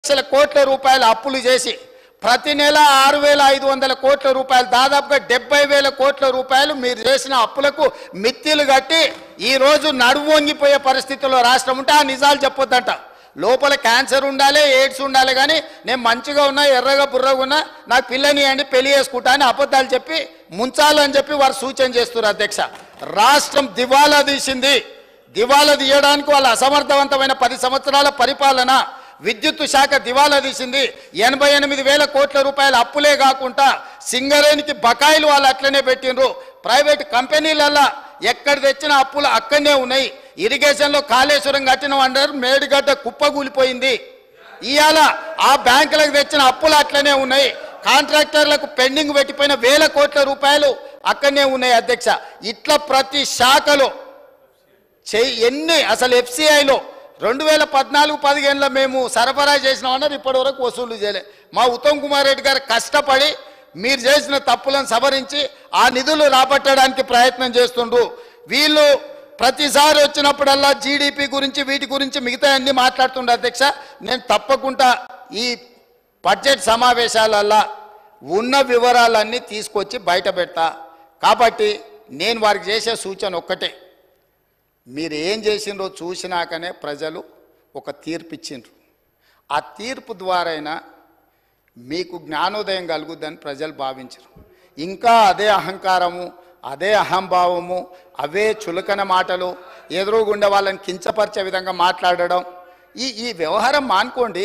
లక్షల కోట్ల రూపాయల అప్పులు చేసి ప్రతి నెల ఆరు వేల ఐదు వందల కోట్ల రూపాయలు దాదాపుగా డెబ్బై వేల కోట్ల రూపాయలు మీరు చేసిన అప్పులకు మిత్తిలు కట్టి ఈ రోజు నడువు వంగిపోయే పరిస్థితుల్లో రాష్ట్రం ఉంటే ఆ నిజాలు చెప్పొద్దంట లోపల క్యాన్సర్ ఉండాలి ఎయిడ్స్ ఉండాలి కానీ నేను మంచిగా ఉన్నా ఎర్రగా బుర్రగా ఉన్నా నాకు పిల్లని అండి పెళ్లి చేసుకుంటా అని అబద్ధాలు చెప్పి ముంచాలని చెప్పి వారు సూచన చేస్తున్నారు అధ్యక్ష రాష్ట్రం దివాలా తీసింది దివాలా తీయడానికి వాళ్ళ అసమర్థవంతమైన పది సంవత్సరాల పరిపాలన విద్యుత్ శాఖ దివాలా తీసింది ఎనభై ఎనిమిది వేల కోట్ల రూపాయల అప్పులే కాకుండా సింగరేణికి బకాయిలు వాళ్ళు అట్లనే పెట్టిండ్రు ప్రైవేట్ కంపెనీలల్లా ఎక్కడ తెచ్చిన అప్పులు అక్కడనే ఉన్నాయి ఇరిగేషన్లో కాళేశ్వరం కట్టిన అంటారు మేడిగడ్డ కుప్పగూలిపోయింది ఇవాళ ఆ బ్యాంకులకు తెచ్చిన అప్పులు అట్లనే ఉన్నాయి కాంట్రాక్టర్లకు పెండింగ్ పెట్టిపోయిన వేల కోట్ల రూపాయలు అక్కడనే ఉన్నాయి అధ్యక్ష ఇట్లా ప్రతి శాఖలో చెయ్యి ఎన్ని అసలు ఎఫ్సిఐలో రెండు వేల పద్నాలుగు పదిహేనులో మేము సరఫరా చేసినామన్నారు ఇప్పటి వరకు వసూలు చేయలే మా ఉత్తమ్ కుమార్ రెడ్డి గారు కష్టపడి మీరు చేసిన తప్పులను సవరించి ఆ నిధులు రాబట్టడానికి ప్రయత్నం చేస్తుండ్రు వీళ్ళు ప్రతిసారి వచ్చినప్పుడల్లా జీడిపి గురించి వీటి గురించి మిగతా అన్ని మాట్లాడుతుండ్రు అధ్యక్ష నేను తప్పకుండా ఈ బడ్జెట్ సమావేశాలల్లా ఉన్న వివరాలన్నీ తీసుకొచ్చి బయట పెడతా కాబట్టి నేను వారికి చేసే సూచన ఒక్కటే మీరు ఏం చేసిండ్రో చూసినాకనే ప్రజలు ఒక తీర్పు ఇచ్చిండ్రు ఆ తీర్పు ద్వారైనా మీకు జ్ఞానోదయం కలుగుద్దని ప్రజలు భావించరు ఇంకా అదే అహంకారము అదే అహంభావము అవే చులకన మాటలు ఎదురుగుండే వాళ్ళని కించపరిచే విధంగా మాట్లాడడం ఈ ఈ వ్యవహారం మానుకోండి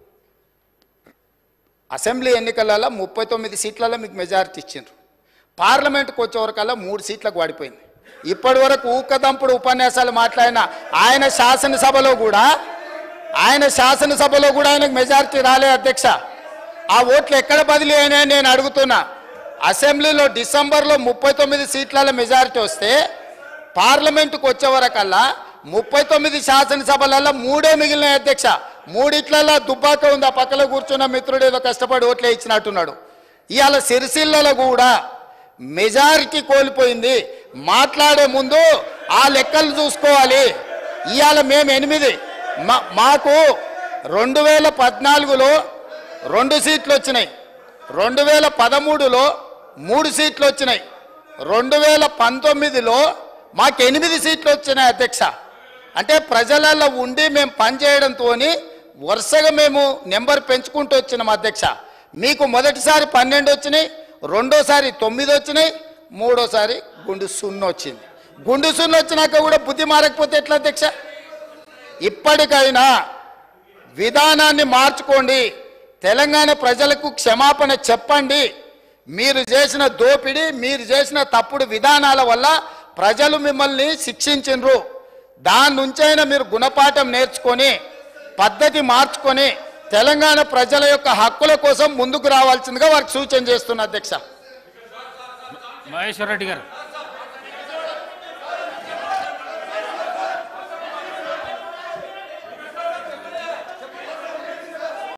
అసెంబ్లీ ఎన్నికలలో ముప్పై తొమ్మిది సీట్లలో మీకు మెజారిటీ ఇచ్చిండ్రు పార్లమెంట్కి వచ్చే వరకల్లా మూడు సీట్లకు పడిపోయింది ఇప్పటి వరకు ఊకదంపుడు ఉపన్యాసాలు మాట్లాడిన ఆయన శాసనసభలో కూడా ఆయన శాసనసభలో కూడా ఆయనకు మెజారిటీ రాలే అధ్యక్ష ఆ ఓట్లు ఎక్కడ బదిలీ అయినాయని నేను అడుగుతున్నా అసెంబ్లీలో డిసెంబర్లో ముప్పై తొమ్మిది సీట్ల మెజారిటీ వస్తే పార్లమెంటుకు వచ్చే వరకల్లా ముప్పై తొమ్మిది శాసనసభలలో మూడే మిగిలిన అధ్యక్ష మూడిట్లలో దుబ్బాక ఉంది ఆ పక్కలో కూర్చున్న మిత్రుడు ఏదో కష్టపడి ఓట్లే ఇచ్చినట్టున్నాడు ఇవాళ సిరిసిల్లలో కూడా మెజారిటీ కోల్పోయింది మాట్లాడే ముందు ఆ లెక్కలు చూసుకోవాలి ఇవాళ మేము ఎనిమిది మా మాకు రెండు వేల పద్నాలుగులో రెండు సీట్లు వచ్చినాయి రెండు వేల పదమూడులో మూడు సీట్లు వచ్చినాయి రెండు వేల పంతొమ్మిదిలో మాకు ఎనిమిది సీట్లు వచ్చినాయి అధ్యక్ష అంటే ప్రజలలో ఉండి మేము పనిచేయడంతో వరుసగా మేము నెంబర్ పెంచుకుంటూ వచ్చినాం అధ్యక్ష మీకు మొదటిసారి పన్నెండు వచ్చినాయి రెండోసారి తొమ్మిది వచ్చినాయి మూడోసారి గుండు సున్న వచ్చింది గుండు సున్న వచ్చినాక కూడా బుద్ధి మారకపోతే ఎట్లా అధ్యక్ష ఇప్పటికైనా విధానాన్ని మార్చుకోండి తెలంగాణ ప్రజలకు క్షమాపణ చెప్పండి మీరు చేసిన దోపిడీ మీరు చేసిన తప్పుడు విధానాల వల్ల ప్రజలు మిమ్మల్ని శిక్షించిండ్రు దాని నుంచైనా మీరు గుణపాఠం నేర్చుకొని పద్ధతి మార్చుకొని తెలంగాణ ప్రజల యొక్క హక్కుల కోసం ముందుకు రావాల్సిందిగా వారికి సూచన చేస్తున్నా అధ్యక్ష మహేశ్వర్ రెడ్డి గారు